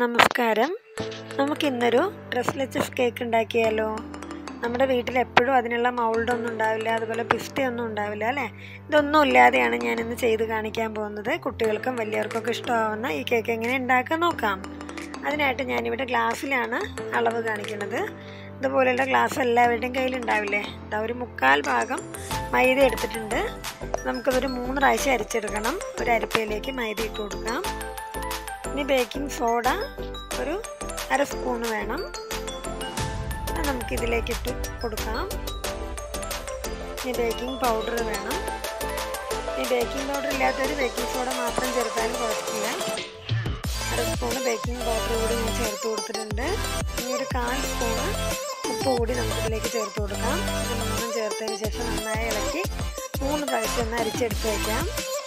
നമസ്കാരം നമുക്കിന്നൊരു ഡ്രസ്ലെച്ചസ് കേക്ക് ഉണ്ടാക്കിയാലോ നമ്മുടെ വീട്ടിൽ എപ്പോഴും അതിനുള്ള മൗൾഡൊന്നും ഉണ്ടാവില്ല അതുപോലെ പിസ്റ്റയൊന്നും ഉണ്ടാവില്ല അല്ലേ ഇതൊന്നും ഇല്ലാതെയാണ് ഞാനിന്ന് ചെയ്ത് കാണിക്കാൻ പോകുന്നത് കുട്ടികൾക്കും വലിയവർക്കൊക്കെ ഇഷ്ടമാവുന്ന ഈ കേക്ക് എങ്ങനെ ഉണ്ടാക്കാൻ നോക്കാം അതിനായിട്ട് ഞാനിവിടെ ഗ്ലാസ്സിലാണ് അളവ് കാണിക്കുന്നത് ഇതുപോലെയുള്ള ഗ്ലാസ് എല്ലാവരുടെയും കയ്യിലുണ്ടാവില്ലേ ഇതാ ഒരു മുക്കാൽ ഭാഗം മൈദ എടുത്തിട്ടുണ്ട് നമുക്കതൊരു മൂന്ന് പ്രാവശ്യം അരിച്ചെടുക്കണം ഒരു അരിപ്പയിലേക്ക് മൈദ ഇട്ട് കൊടുക്കാം ഇനി ബേക്കിംഗ് സോഡ ഒരു അര സ്പൂണ് വേണം അത് നമുക്കിതിലേക്ക് ഇട്ട് കൊടുക്കാം ഇനി ബേക്കിംഗ് പൗഡർ വേണം ഈ ബേക്കിംഗ് പൗഡർ ഇല്ലാത്തൊരു ബേക്കിംഗ് സോഡ മാത്രം ചേർത്താലും കുഴപ്പമില്ല അര സ്പൂണ് ബേക്കിംഗ് പൗഡർ കൂടി ഞാൻ ചേർത്ത് കൊടുത്തിട്ടുണ്ട് ഇനി ഒരു കാൽ സ്പൂണ് ഉപ്പ് കൂടി നമുക്കിതിലേക്ക് ചേർത്ത് കൊടുക്കാം ഇത് മൂന്നും ചേർത്തതിന് ശേഷം നന്നായി ഇളക്കി മൂന്ന് പ്രാവശ്യം ഒന്ന് അരിച്ചെടുത്ത് വയ്ക്കാം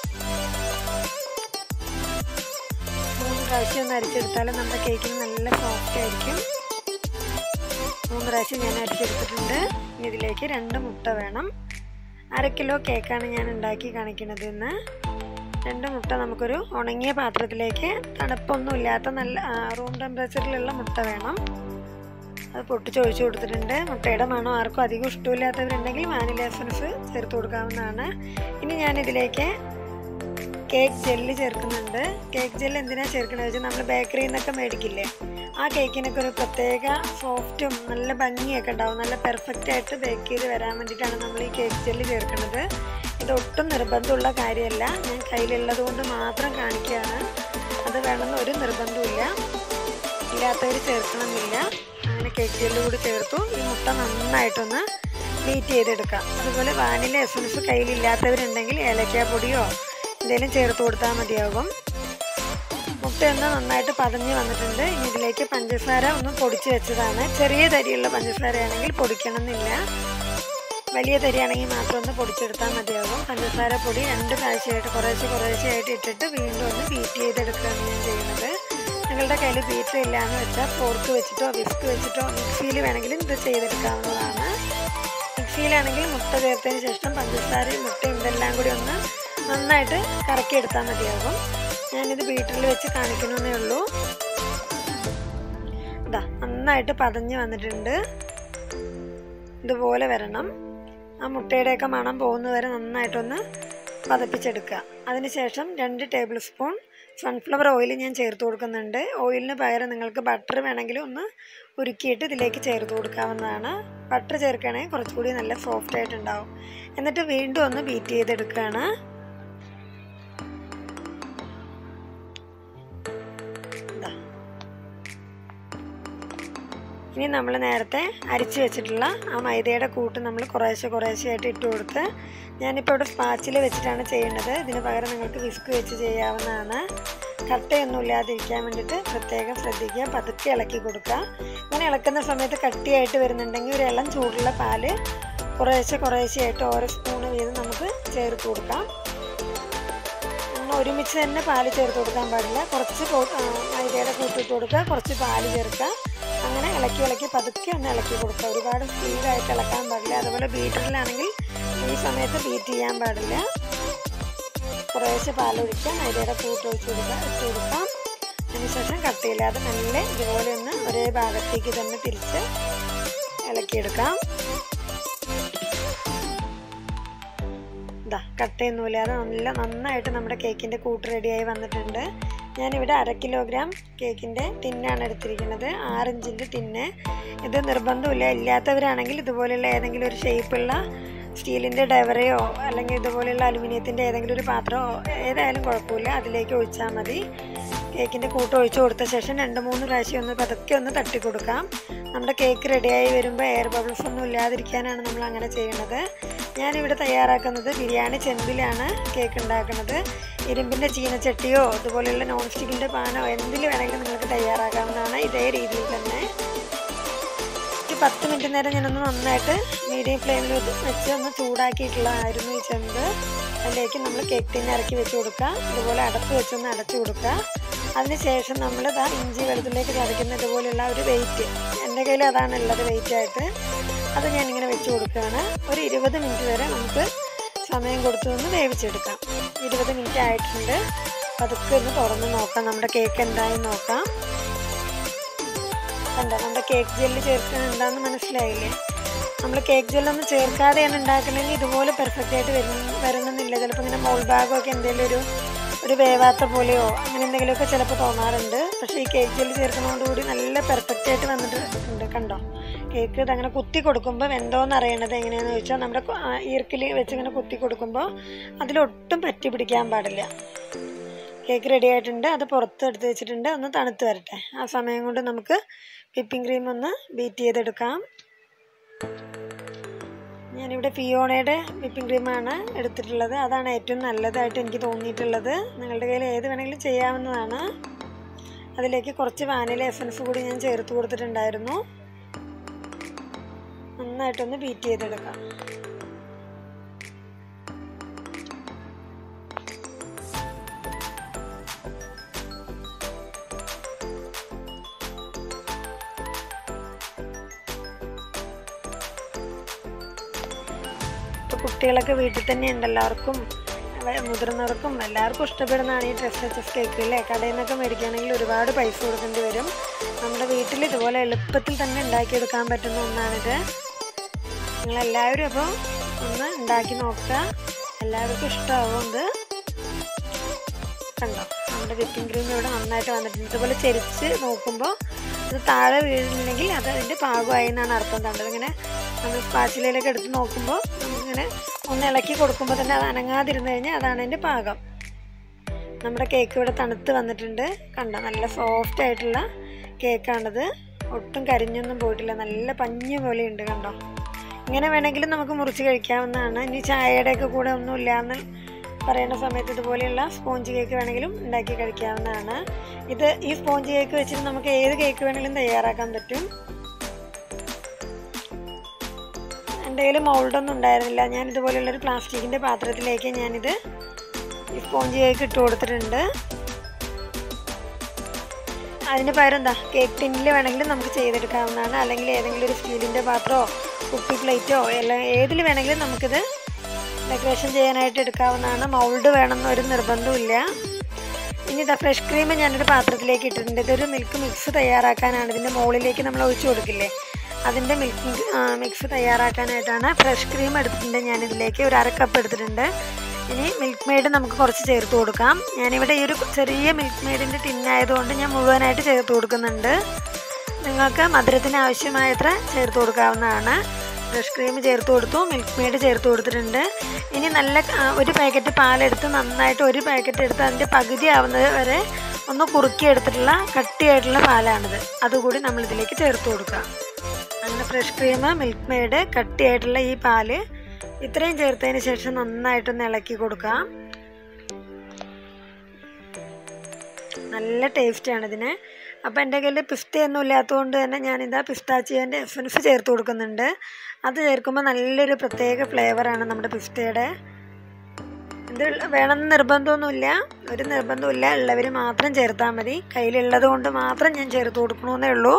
മൂന്ന് പ്രാവശ്യം ഒന്ന് അരിച്ചെടുത്താൽ നമ്മുടെ കേക്കിന് നല്ല സോഫ്റ്റ് ആയിരിക്കും മൂന്ന് പ്രാവശ്യം ഞാൻ അരിച്ചെടുത്തിട്ടുണ്ട് ഇനി ഇതിലേക്ക് രണ്ട് മുട്ട വേണം അര കിലോ കേക്കാണ് ഞാൻ ഉണ്ടാക്കി കാണിക്കുന്നത് ഇന്ന് രണ്ട് മുട്ട നമുക്കൊരു ഉണങ്ങിയ പാത്രത്തിലേക്ക് തണുപ്പൊന്നും ഇല്ലാത്ത നല്ല റൂം ടെമ്പറേച്ചറിലുള്ള മുട്ട വേണം അത് പൊട്ടിച്ചൊഴിച്ചു കൊടുത്തിട്ടുണ്ട് മുട്ടയുടെ മണം ആർക്കും അധികം ഇഷ്ടമില്ലാത്തവരുണ്ടെങ്കിൽ വാനില എസൻസ് ചേർത്ത് കൊടുക്കാവുന്നതാണ് ഇനി ഞാനിതിലേക്ക് കേക്ക് ജെല്ല് ചേർക്കുന്നുണ്ട് കേക്ക് ജെല്ല് എന്തിനാണ് ചേർക്കണമെന്ന് വെച്ചാൽ നമ്മൾ ബേക്കറിയിൽ നിന്നൊക്കെ മേടിക്കില്ലേ ആ കേക്കിനൊക്കെ ഒരു പ്രത്യേക സോഫ്റ്റും നല്ല ഭംഗിയൊക്കെ ഉണ്ടാവും നല്ല പെർഫെക്റ്റ് ആയിട്ട് ബേക്ക് ചെയ്ത് വരാൻ വേണ്ടിയിട്ടാണ് നമ്മൾ ഈ കേക്ക് ജെല്ല് ചേർക്കുന്നത് ഇത് ഒട്ടും നിർബന്ധമുള്ള കാര്യമല്ല ഞാൻ കയ്യിലുള്ളത് കൊണ്ട് മാത്രം കാണിക്കുകയാണ് അത് വേണമെന്ന് ഒരു നിർബന്ധമില്ല ഇല്ലാത്തവർ ചേർക്കണമെന്നില്ല അങ്ങനെ കേക്ക് ജെല്ല് കൂടി ചേർത്തു ഈ മുട്ട നന്നായിട്ടൊന്ന് ബീറ്റ് ചെയ്തെടുക്കാം അതുപോലെ വാനില എസൻസ് കയ്യിലില്ലാത്തവരുണ്ടെങ്കിൽ ഏലക്കാപ്പൊടിയോ എന്തെങ്കിലും ചേർത്ത് കൊടുത്താൽ മതിയാകും മുട്ടയൊന്ന് നന്നായിട്ട് പതഞ്ഞ് വന്നിട്ടുണ്ട് ഇനി ഇതിലേക്ക് പഞ്ചസാര ഒന്ന് പൊടിച്ച് വെച്ചതാണ് ചെറിയ തരിയുള്ള പഞ്ചസാരയാണെങ്കിൽ പൊടിക്കണമെന്നില്ല വലിയ തരിയാണെങ്കിൽ മാത്രം ഒന്ന് പൊടിച്ചെടുത്താൽ മതിയാകും പഞ്ചസാര പൊടി രണ്ട് പ്രാവശ്യമായിട്ട് കുറേശ്ശെ കുറേശ്ശെയായിട്ട് ഇട്ടിട്ട് വീണ്ടും ഒന്ന് ബീറ്റ് ചെയ്തെടുക്കുകയാണ് ഞാൻ ചെയ്യുന്നത് നിങ്ങളുടെ കയ്യിൽ ബീറ്റർ ഇല്ല എന്ന് വെച്ചാൽ ഫോർക്ക് വെച്ചിട്ടോ വിസ്ക് വെച്ചിട്ടോ മിക്സിയിൽ വേണമെങ്കിലും ഇത് ചെയ്തെടുക്കാവുന്നതാണ് മിക്സിയിലാണെങ്കിൽ മുട്ട ചേർത്തതിന് ശേഷം പഞ്ചസാരയും മുട്ടയും ഇതെല്ലാം കൂടി ഒന്ന് നന്നായിട്ട് കറക്കിയെടുത്താൽ മതിയാകും ഞാനിത് ബീറ്ററിൽ വെച്ച് കാണിക്കണമെന്നേ ഉള്ളൂ ഇതാ നന്നായിട്ട് പതഞ്ഞ് വന്നിട്ടുണ്ട് ഇതുപോലെ വരണം ആ മുട്ടയുടെയൊക്കെ മണം പോകുന്നവരെ നന്നായിട്ടൊന്ന് പതപ്പിച്ചെടുക്കുക അതിനുശേഷം രണ്ട് ടേബിൾ സ്പൂൺ സൺഫ്ലവർ ഓയിൽ ഞാൻ ചേർത്ത് കൊടുക്കുന്നുണ്ട് ഓയിലിന് പകരം നിങ്ങൾക്ക് ബട്ടർ വേണമെങ്കിൽ ഒന്ന് ഉരുക്കിയിട്ട് ഇതിലേക്ക് ചേർത്ത് കൊടുക്കാവുന്നതാണ് ബട്ടർ ചേർക്കുകയാണെങ്കിൽ കുറച്ചുകൂടി നല്ല സോഫ്റ്റ് ആയിട്ടുണ്ടാവും എന്നിട്ട് വീണ്ടും ഒന്ന് ബീറ്റ് ചെയ്തെടുക്കുകയാണ് ഇനി നമ്മൾ നേരത്തെ അരിച്ചു വെച്ചിട്ടുള്ള ആ മൈദയുടെ കൂട്ട് നമ്മൾ കുറേശ്ശെ കുറേശ്ശെ ആയിട്ട് ഇട്ട് കൊടുത്ത് ഞാനിപ്പോൾ ഇവിടെ സ്പാച്ചിൽ വെച്ചിട്ടാണ് ചെയ്യുന്നത് ഇതിന് പകരം നിങ്ങൾക്ക് വിസ്ക് വെച്ച് ചെയ്യാവുന്നതാണ് കട്ടയൊന്നും ഇല്ലാതിരിക്കാൻ വേണ്ടിയിട്ട് പ്രത്യേകം ശ്രദ്ധിക്കുക പതുക്കെ ഇളക്കി കൊടുക്കുക ഇങ്ങനെ ഇളക്കുന്ന സമയത്ത് കട്ടിയായിട്ട് വരുന്നുണ്ടെങ്കിൽ ഒരു ഇളം ചൂടുള്ള പാല് കുറേശ്ശെ കുറേശ്ശെ ആയിട്ട് ഓരോ സ്പൂണ് വീതം നമുക്ക് ചേർത്ത് കൊടുക്കാം ഒരുമിച്ച് തന്നെ പാല് ചേർത്ത് കൊടുക്കാൻ പാടില്ല കുറച്ച് മൈദയുടെ കൂട്ടിട്ട് കൊടുക്കുക കുറച്ച് പാല് ചേർക്കുക അങ്ങനെ ഇളക്കി ഇളക്കി പതുക്കെ ഒന്ന് ഇളക്കി കൊടുക്കുക ഒരുപാട് സ്പീഡായിട്ട് ഇളക്കാൻ പാടില്ല അതുപോലെ ബീറ്ററിലാണെങ്കിൽ ഈ സമയത്ത് ബീറ്റ് ചെയ്യാൻ പാടില്ല കുറേശ്ശെ പാലൊഴിക്കുക മൈദയുടെ കൂട്ട് ഒഴിച്ച് കൊടുക്കുക ഇട്ട് കൊടുക്കാം അതിനുശേഷം കട്ടിയില്ലാതെ നല്ല ഇതുപോലെ ഒന്ന് ഒരേ ഭാഗത്തേക്ക് തന്നെ തിരിച്ച് ഇളക്കിയെടുക്കാം ഇതാ കട്ടയൊന്നുമില്ലാതെ നല്ല നന്നായിട്ട് നമ്മുടെ കേക്കിൻ്റെ കൂട്ട് റെഡിയായി വന്നിട്ടുണ്ട് ഞാനിവിടെ അര കിലോഗ്രാം കേക്കിൻ്റെ ടിന്നാണ് എടുത്തിരിക്കുന്നത് ആറിഞ്ചിൻ്റെ ടിന്ന് ഇത് നിർബന്ധമില്ല ഇല്ലാത്തവരാണെങ്കിൽ ഇതുപോലെയുള്ള ഏതെങ്കിലും ഒരു ഷേപ്പുള്ള സ്റ്റീലിൻ്റെ ഡെവറയോ അല്ലെങ്കിൽ ഇതുപോലെയുള്ള അലുമിനിയത്തിൻ്റെ ഏതെങ്കിലും ഒരു പാത്രമോ ഏതായാലും കുഴപ്പമില്ല അതിലേക്ക് ഒഴിച്ചാൽ മതി കേക്കിൻ്റെ കൂട്ട് ഒഴിച്ചു കൊടുത്ത ശേഷം രണ്ട് മൂന്ന് പ്രാവശ്യം ഒന്ന് പതുക്കെ ഒന്ന് തട്ടി കൊടുക്കാം നമ്മുടെ കേക്ക് റെഡിയായി വരുമ്പോൾ എയർ ബബിൾസ് ഒന്നും ഇല്ലാതിരിക്കാനാണ് നമ്മൾ അങ്ങനെ ചെയ്യുന്നത് ഞാനിവിടെ തയ്യാറാക്കുന്നത് ബിരിയാണി ചെമ്പിലാണ് കേക്ക് ഉണ്ടാക്കുന്നത് ഇരുമ്പിൻ്റെ ചീനച്ചട്ടിയോ അതുപോലെയുള്ള നോൺ സ്റ്റിക്കിൻ്റെ പാനോ എന്തിൽ വേണമെങ്കിലും നിങ്ങൾക്ക് തയ്യാറാക്കാവുന്നതാണ് ഇതേ രീതിയിൽ തന്നെ ഒരു പത്ത് മിനിറ്റ് നേരം ഞാനൊന്ന് നന്നായിട്ട് മീഡിയം ഫ്ലെയിമിൽ വെച്ച് ഒന്ന് ചൂടാക്കിയിട്ടുള്ളതായിരുന്നു ഈ ചെമ്പ് അതിലേക്ക് നമ്മൾ കേക്ക് ടിന്ന് ഇറക്കി വെച്ച് കൊടുക്കുക ഇതുപോലെ അടപ്പ് വെച്ചൊന്ന് അടച്ചു കൊടുക്കുക അതിനുശേഷം നമ്മൾ ഇതാ ഇഞ്ചി വെളുത്തുള്ളിലേക്ക് ചതയ്ക്കുന്ന ഇതുപോലെയുള്ള ഒരു വെയിറ്റ് എൻ്റെ കയ്യിൽ അതാണ് ഉള്ളത് വെയിറ്റ് ആയിട്ട് അത് ഞാനിങ്ങനെ വെച്ച് കൊടുക്കുകയാണ് ഒരു ഇരുപത് മിനിറ്റ് വരെ നമുക്ക് സമയം കൊടുത്തു ഒന്ന് വേവിച്ചെടുക്കാം ഇരുപത് മിനിറ്റ് ആയിട്ടുണ്ട് പതുക്കെ ഒന്ന് തുറന്ന് നോക്കാം നമ്മുടെ കേക്ക് എന്തായി നോക്കാം കണ്ടോ നമ്മുടെ കേക്ക് ജെല്ല് ചേർക്കുന്നത് എന്താണെന്ന് മനസ്സിലായില്ലേ നമ്മൾ കേക്ക് ജെല്ലൊന്നും ചേർക്കാതെയാണ് ഉണ്ടാക്കണമെങ്കിൽ ഇതുപോലെ പെർഫെക്റ്റ് ആയിട്ട് വരുന്ന വരണമെന്നില്ല ചിലപ്പോൾ ഇങ്ങനെ മോൾ ഭാഗമൊക്കെ എന്തെങ്കിലും ഒരു ഒരു വേവാത്ത പോലെയോ അങ്ങനെ എന്തെങ്കിലുമൊക്കെ ചിലപ്പോൾ തോന്നാറുണ്ട് പക്ഷേ ഈ കേക്ക് ജെല്ല് ചേർക്കുന്നതോടുകൂടി നല്ല പെർഫെക്റ്റ് ആയിട്ട് വന്നിട്ടുണ്ട് കണ്ടോ കേക്ക് ഇത് അങ്ങനെ കുത്തി കൊടുക്കുമ്പോൾ വെന്തോന്ന് അറിയണത് എങ്ങനെയാണെന്ന് ചോദിച്ചാൽ നമ്മുടെ ഈർക്കിൽ വെച്ച് ഇങ്ങനെ കുത്തി കൊടുക്കുമ്പോൾ അതിലൊട്ടും പറ്റി പിടിക്കാൻ പാടില്ല കേക്ക് റെഡി ആയിട്ടുണ്ട് അത് പുറത്ത് എടുത്ത് വെച്ചിട്ടുണ്ട് ഒന്ന് തണുത്ത് വരട്ടെ ആ സമയം കൊണ്ട് നമുക്ക് വിപ്പിംഗ് ക്രീം ഒന്ന് ബീറ്റ് ചെയ്തെടുക്കാം ഞാനിവിടെ ഫിയോണയുടെ വിപ്പിംഗ് ക്രീമാണ് എടുത്തിട്ടുള്ളത് അതാണ് ഏറ്റവും നല്ലതായിട്ട് എനിക്ക് തോന്നിയിട്ടുള്ളത് നിങ്ങളുടെ കയ്യിൽ ഏത് വേണമെങ്കിലും ചെയ്യാവുന്നതാണ് അതിലേക്ക് കുറച്ച് വാനില എസൻസ് കൂടി ഞാൻ ചേർത്ത് കൊടുത്തിട്ടുണ്ടായിരുന്നു നന്നായിട്ടൊന്ന് ബീറ്റ് ചെയ്തെടുക്കാം ഇപ്പോൾ കുട്ടികളൊക്കെ വീട്ടിൽ തന്നെ ഉണ്ട് എല്ലാവർക്കും വ- മുതിർന്നവർക്കും എല്ലാവർക്കും ഇഷ്ടപ്പെടുന്നതാണ് ഈ ഡ്രസ് എച്ച് എസ് കേക്ക് അല്ലേ കടയിൽ നിന്നൊക്കെ മേടിക്കുകയാണെങ്കിൽ ഒരുപാട് പൈസ കൊടുക്കേണ്ടി വരും നമ്മുടെ വീട്ടിൽ ഇതുപോലെ എളുപ്പത്തിൽ തന്നെ ഉണ്ടാക്കിയെടുക്കാൻ പറ്റുന്ന ഒന്നാണിത് നിങ്ങളെല്ലാവരും അപ്പോൾ ഒന്ന് ഉണ്ടാക്കി നോക്കുക എല്ലാവർക്കും ഇഷ്ടമാവും ഇത് കണ്ടോ നമ്മുടെ വിപ്പിംഗ് ക്രീം ഇവിടെ നന്നായിട്ട് വന്നിട്ടുണ്ട് ഇതുപോലെ ചെരിച്ച് നോക്കുമ്പോൾ ഇത് താഴെ വീഴുന്നില്ലെങ്കിൽ അത് അതിൻ്റെ പാകമായി എന്നാണ് അർത്ഥം കണ്ടത് ഇങ്ങനെ നമ്മൾ സ്പാച്ചിലയിലൊക്കെ എടുത്ത് നോക്കുമ്പോൾ നമുക്കിങ്ങനെ ഒന്ന് ഇളക്കി കൊടുക്കുമ്പോൾ തന്നെ അത് അനങ്ങാതിരുന്ന് കഴിഞ്ഞാൽ അതാണ് അതിൻ്റെ പാകം നമ്മുടെ കേക്ക് ഇവിടെ തണുത്ത് വന്നിട്ടുണ്ട് കണ്ടോ നല്ല സോഫ്റ്റ് ആയിട്ടുള്ള കേക്കാണിത് ഒട്ടും കരിഞ്ഞൊന്നും പോയിട്ടില്ല നല്ല പഞ്ഞ് പോലെ ഉണ്ട് കണ്ടോ ഇങ്ങനെ വേണമെങ്കിലും നമുക്ക് മുറിച്ച് കഴിക്കാവുന്നതാണ് ഇനി ചായയുടെയൊക്കെ കൂടെ ഒന്നും ഇല്ലയെന്ന് പറയുന്ന സമയത്ത് ഇതുപോലെയുള്ള സ്പോഞ്ച് കേക്ക് വേണമെങ്കിലും ഉണ്ടാക്കി കഴിക്കാവുന്നതാണ് ഇത് ഈ സ്പോഞ്ച് കേക്ക് വെച്ചിട്ട് നമുക്ക് ഏത് കേക്ക് വേണമെങ്കിലും തയ്യാറാക്കാൻ പറ്റും എൻ്റെ കയ്യിൽ മൗൾഡൊന്നും ഉണ്ടായിരുന്നില്ല ഞാൻ ഇതുപോലെയുള്ളൊരു പ്ലാസ്റ്റിക്കിൻ്റെ പാത്രത്തിലേക്ക് ഞാനിത് ഈ സ്പോഞ്ച് കേക്ക് ഇട്ട് കൊടുത്തിട്ടുണ്ട് അതിന് പകരം എന്താ കേക്ക് ടിന്നിൽ വേണമെങ്കിലും നമുക്ക് ചെയ്തെടുക്കാവുന്നതാണ് അല്ലെങ്കിൽ ഏതെങ്കിലും ഒരു സ്റ്റീലിൻ്റെ പാത്രമോ കുപ്പി പ്ലേറ്റോ എല്ലാം ഏതിൽ വേണമെങ്കിലും നമുക്കിത് ഡെക്കറേഷൻ ചെയ്യാനായിട്ട് എടുക്കാവുന്നതാണ് മൗൾഡ് വേണമെന്ന് ഒരു നിർബന്ധമില്ല ഇനി ഇതാ ഫ്രഷ് ക്രീം ഞാനൊരു പാത്രത്തിലേക്ക് ഇട്ടിട്ടുണ്ട് ഇതൊരു മിൽക്ക് മിക്സ് തയ്യാറാക്കാനാണ് ഇതിൻ്റെ മുകളിലേക്ക് നമ്മൾ ഒഴിച്ചു കൊടുക്കില്ലേ അതിൻ്റെ മിൽക്ക് മിക്സ് തയ്യാറാക്കാനായിട്ടാണ് ഫ്രഷ് ക്രീം എടുത്തിട്ടുണ്ട് ഞാനിതിലേക്ക് ഒരു അര കപ്പ് എടുത്തിട്ടുണ്ട് ഇനി മിൽക്ക് മെയ്ഡ് നമുക്ക് കുറച്ച് ചേർത്ത് കൊടുക്കാം ഞാനിവിടെ ഈ ഒരു ചെറിയ മിൽക്ക് മെയ്ഡിൻ്റെ ടിന്നായതുകൊണ്ട് ഞാൻ മുഴുവനായിട്ട് ചേർത്ത് കൊടുക്കുന്നുണ്ട് നിങ്ങൾക്ക് മധുരത്തിന് ആവശ്യമായത്ര ചേർത്ത് കൊടുക്കാവുന്നതാണ് ഫ്രഷ് ക്രീം ചേർത്ത് കൊടുത്തു മിൽക്ക് മെയ്ഡ് ചേർത്ത് കൊടുത്തിട്ടുണ്ട് ഇനി നല്ല ആ, ഒരു പാക്കറ്റ് പാലെടുത്ത് നന്നായിട്ട് ഒരു പാക്കറ്റ് എടുത്ത് അതിൻ്റെ പകുതി ആവുന്നത് വരെ ഒന്ന് കുറുക്കി എടുത്തിട്ടുള്ള കട്ടിയായിട്ടുള്ള പാലാണിത് അതുകൂടി നമ്മൾ ഇതിലേക്ക് ചേർത്ത് കൊടുക്കുക അങ്ങനെ ഫ്രഷ് ക്രീം മിൽക്ക് മെയ്ഡ് കട്ടിയായിട്ടുള്ള ഈ പാല് ഇത്രയും ചേർത്തതിന് ശേഷം നന്നായിട്ടൊന്ന് ഇളക്കി കൊടുക്കാം നല്ല ടേസ്റ്റാണ് ഇതിന് അപ്പോൾ എൻ്റെ കയ്യിൽ പിസ്തയൊന്നും ഇല്ലാത്തതുകൊണ്ട് തന്നെ ഞാനിതാ പിസ്താച്ചിയൻ്റെ എസൻസ് ചേർത്ത് കൊടുക്കുന്നുണ്ട് അത് ചേർക്കുമ്പോൾ നല്ലൊരു പ്രത്യേക ഫ്ലേവറാണ് നമ്മുടെ പിസ്തയുടെ ഇത് വേണമെന്ന് നിർബന്ധമൊന്നുമില്ല ഒരു നിർബന്ധമില്ല ഉള്ളവർ മാത്രം ചേർത്താൽ മതി കയ്യിലുള്ളത് കൊണ്ട് മാത്രം ഞാൻ ചേർത്ത് കൊടുക്കണമെന്നേ ഉള്ളൂ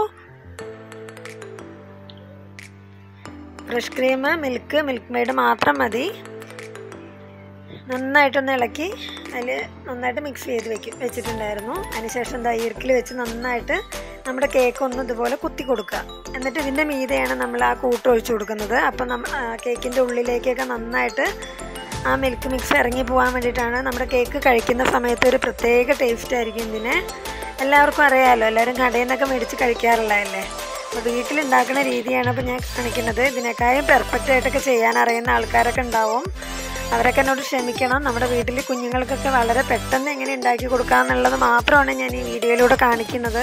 fresh cream milk Milkmaid മാത്രം മതി നന്നായിട്ടൊന്ന് ഇളക്കി അതിൽ നന്നായിട്ട് മിക്സ് ചെയ്ത് വെക്കും വെച്ചിട്ടുണ്ടായിരുന്നു അതിനുശേഷം എന്താ ഈർക്കിൽ വെച്ച് നന്നായിട്ട് നമ്മുടെ കേക്ക് ഒന്ന് ഇതുപോലെ കുത്തി കൊടുക്കുക എന്നിട്ട് ഇതിൻ്റെ മീതെയാണ് നമ്മൾ ആ കൂട്ട് ഒഴിച്ചു കൊടുക്കുന്നത് അപ്പം നമ്മ കേക്കിൻ്റെ ഉള്ളിലേക്കൊക്കെ നന്നായിട്ട് ആ മിൽക്ക് മിക്സ് ഇറങ്ങി പോകാൻ വേണ്ടിയിട്ടാണ് നമ്മുടെ കേക്ക് കഴിക്കുന്ന സമയത്ത് ഒരു പ്രത്യേക ടേസ്റ്റ് ആയിരിക്കും ഇതിന് എല്ലാവർക്കും അറിയാമല്ലോ എല്ലാവരും കടയിൽ നിന്നൊക്കെ മേടിച്ച് കഴിക്കാറുള്ളതല്ലേ അപ്പോൾ വീട്ടിലുണ്ടാക്കുന്ന രീതിയാണ് അപ്പോൾ ഞാൻ കാണിക്കുന്നത് ഇതിനേക്കാളും പെർഫെക്റ്റ് ആയിട്ടൊക്കെ ചെയ്യാൻ അറിയുന്ന ആൾക്കാരൊക്കെ ഉണ്ടാവും അവരൊക്കെ എന്നോട് ക്ഷമിക്കണം നമ്മുടെ വീട്ടിൽ കുഞ്ഞുങ്ങൾക്കൊക്കെ വളരെ പെട്ടെന്ന് എങ്ങനെ ഉണ്ടാക്കി കൊടുക്കാമെന്നുള്ളത് മാത്രമാണ് ഞാൻ ഈ വീഡിയോയിലൂടെ കാണിക്കുന്നത്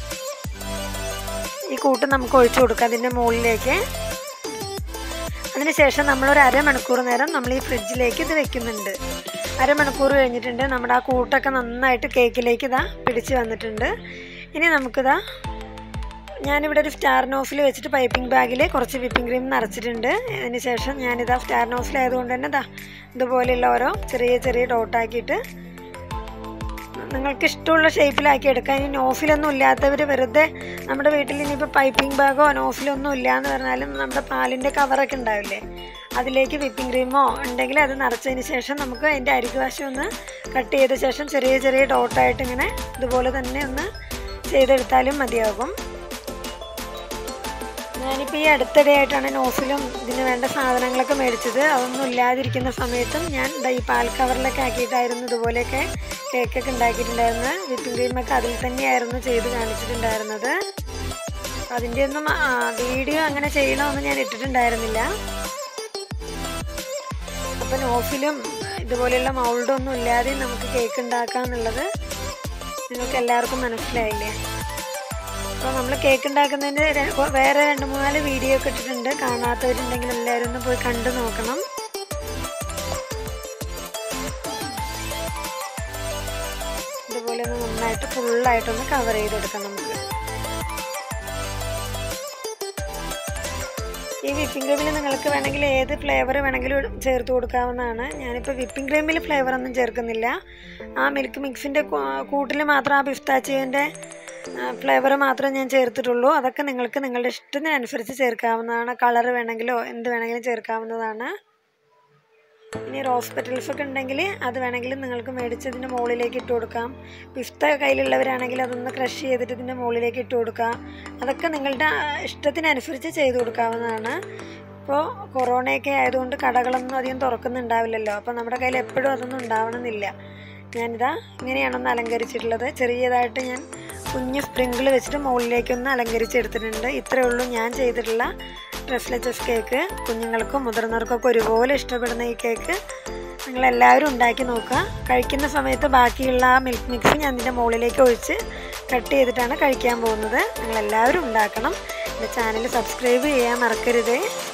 ഈ കൂട്ട് നമുക്ക് ഒഴിച്ചു കൊടുക്കാം അതിൻ്റെ മുകളിലേക്ക് അതിനുശേഷം നമ്മളൊരു അരമണിക്കൂർ നേരം നമ്മൾ ഈ ഫ്രിഡ്ജിലേക്ക് ഇത് വെക്കുന്നുണ്ട് അരമണിക്കൂർ കഴിഞ്ഞിട്ടുണ്ട് നമ്മുടെ ആ കൂട്ടൊക്കെ നന്നായിട്ട് കേക്കിലേക്ക് ഇതാ പിടിച്ച് വന്നിട്ടുണ്ട് ഇനി നമുക്കിതാ ഞാനിവിടെ ഒരു സ്റ്റാർ നോസിൽ വെച്ചിട്ട് പൈപ്പിംഗ് ബാഗിൽ കുറച്ച് വിപ്പിംഗ് ക്രീം നിറച്ചിട്ടുണ്ട് അതിന് ശേഷം ഞാനിതാ സ്റ്റാർ നോസിലായതുകൊണ്ട് തന്നെ ഇതാ ഇതുപോലെയുള്ള ഓരോ ചെറിയ ചെറിയ ഡോട്ടാക്കിയിട്ട് നിങ്ങൾക്ക് ഇഷ്ടമുള്ള ഷേപ്പിലാക്കി എടുക്കാം ഇനി നോസിലൊന്നും ഇല്ലാത്തവർ വെറുതെ നമ്മുടെ വീട്ടിൽ ഇനിയിപ്പോൾ പൈപ്പിംഗ് ബാഗോ നോസിലൊന്നും ഇല്ല എന്ന് പറഞ്ഞാലും നമ്മുടെ പാലിൻ്റെ കവറൊക്കെ ഉണ്ടാവില്ലേ അതിലേക്ക് വിപ്പിംഗ് ക്രീമോ ഉണ്ടെങ്കിൽ അത് നിറച്ചതിന് ശേഷം നമുക്ക് അതിൻ്റെ അരികുവശം ഒന്ന് കട്ട് ചെയ്ത ശേഷം ചെറിയ ചെറിയ ഡോട്ടായിട്ട് ഇങ്ങനെ ഇതുപോലെ തന്നെ ഒന്ന് ചെയ്തെടുത്താലും മതിയാകും ഞാനിപ്പോൾ ഈ അടുത്തിടെയായിട്ടാണ് നോസിലും ഇതിന് വേണ്ട സാധനങ്ങളൊക്കെ മേടിച്ചത് അതൊന്നും ഇല്ലാതിരിക്കുന്ന സമയത്തും ഞാൻ ദാ ഈ പാൽ കവറിലൊക്കെ ആക്കിയിട്ടായിരുന്നു ഇതുപോലെയൊക്കെ കേക്കൊക്കെ ഉണ്ടാക്കിയിട്ടുണ്ടായിരുന്നത് വിപ്പിംഗ് ക്രീമൊക്കെ അതിൽ തന്നെയായിരുന്നു ചെയ്ത് കാണിച്ചിട്ടുണ്ടായിരുന്നത് അതിൻ്റെ ഒന്നും ആ, വീഡിയോ അങ്ങനെ ചെയ്യണമെന്ന് ഞാൻ ഇട്ടിട്ടുണ്ടായിരുന്നില്ല അപ്പം നോസിലും ഇതുപോലെയുള്ള മൗൾഡൊന്നും ഇല്ലാതെ നമുക്ക് കേക്ക് ഉണ്ടാക്കാന്നുള്ളത് നിങ്ങൾക്ക് എല്ലാവർക്കും മനസ്സിലായില്ലേ അപ്പോൾ നമ്മൾ കേക്ക് ഉണ്ടാക്കുന്നതിൻ്റെ ര- വേറെ രണ്ട് മൂന്നാല് വീഡിയോ ഒക്കെ ഇട്ടിട്ടുണ്ട് കാണാത്തവരുണ്ടെങ്കിൽ എല്ലാവരും ഒന്ന് പോയി കണ്ടു നോക്കണം ഇതുപോലെ ഒന്ന് നന്നായിട്ട് ഫുള്ളായിട്ടൊന്ന് കവർ ചെയ്തെടുക്കാം നമുക്ക് ഈ വിപ്പിംഗ് ക്രീമിൽ നിങ്ങൾക്ക് വേണമെങ്കിൽ ഏത് ഫ്ലേവർ വേണമെങ്കിലും ചേർത്ത് കൊടുക്കാവുന്നതാണ് ഞാനിപ്പോൾ വിപ്പിംഗ് ക്രീമിൽ ഫ്ലേവർ ഒന്നും ചേർക്കുന്നില്ല ആ മിൽക്ക് മിക്സിൻ്റെ കൂട്ടിൽ മാത്രം ആ പിസ്താച്ചിയൻ്റെ ഫ്ലേവർ മാത്രമേ ഞാൻ ചേർത്തിട്ടുള്ളൂ അതൊക്കെ നിങ്ങൾക്ക് നിങ്ങളുടെ ഇഷ്ടത്തിനനുസരിച്ച് ചേർക്കാവുന്നതാണ് കളർ വേണമെങ്കിലോ എന്ത് വേണമെങ്കിലും ചേർക്കാവുന്നതാണ് ഇനി റോസ് പെറ്റൽസ് ഒക്കെ ഉണ്ടെങ്കിൽ അത് വേണമെങ്കിൽ നിങ്ങൾക്ക് മേടിച്ച് ഇതിൻ്റെ മുകളിലേക്ക് ഇട്ട് കൊടുക്കാം പിസ്ത കയ്യിലുള്ളവരാണെങ്കിൽ അതൊന്ന് ക്രഷ് ചെയ്തിട്ട് ഇതിൻ്റെ മുകളിലേക്ക് ഇട്ട് കൊടുക്കാം അതൊക്കെ നിങ്ങളുടെ ആ, ഇഷ്ടത്തിനനുസരിച്ച് ചെയ്ത് കൊടുക്കാവുന്നതാണ് ഇപ്പോൾ കൊറോണയൊക്കെ ആയതുകൊണ്ട് കടകളൊന്നും അധികം തുറക്കുന്നുണ്ടാവില്ലല്ലോ അപ്പോൾ നമ്മുടെ കയ്യിൽ എപ്പോഴും അതൊന്നും ഉണ്ടാവണമെന്നില്ല ഞാനിതാ ഇങ്ങനെയാണൊന്ന് അലങ്കരിച്ചിട്ടുള്ളത് ചെറിയതായിട്ട് ഞാൻ കുഞ്ഞ് സ്പ്രിങ്കിൾ വെച്ചിട്ട് മുകളിലേക്കൊന്ന് അലങ്കരിച്ചെടുത്തിട്ടുണ്ട് ഇത്രയേ ഉള്ളൂ ഞാൻ ചെയ്തിട്ടുള്ള ഡ്രസ്ലെച്ചസ് കേക്ക് കുഞ്ഞുങ്ങൾക്കും മുതിർന്നവർക്കൊക്കെ ഒരുപോലെ ഇഷ്ടപ്പെടുന്ന ഈ കേക്ക് നിങ്ങളെല്ലാവരും ഉണ്ടാക്കി നോക്കുക കഴിക്കുന്ന സമയത്ത് ബാക്കിയുള്ള ആ മിൽക്ക് മിക്സ് ഞാൻ ഇതിൻ്റെ മുകളിലേക്ക് ഒഴിച്ച് കട്ട് ചെയ്തിട്ടാണ് കഴിക്കാൻ പോകുന്നത് നിങ്ങളെല്ലാവരും ഉണ്ടാക്കണം എൻ്റെ ചാനൽ സബ്സ്ക്രൈബ് ചെയ്യാൻ മറക്കരുതേ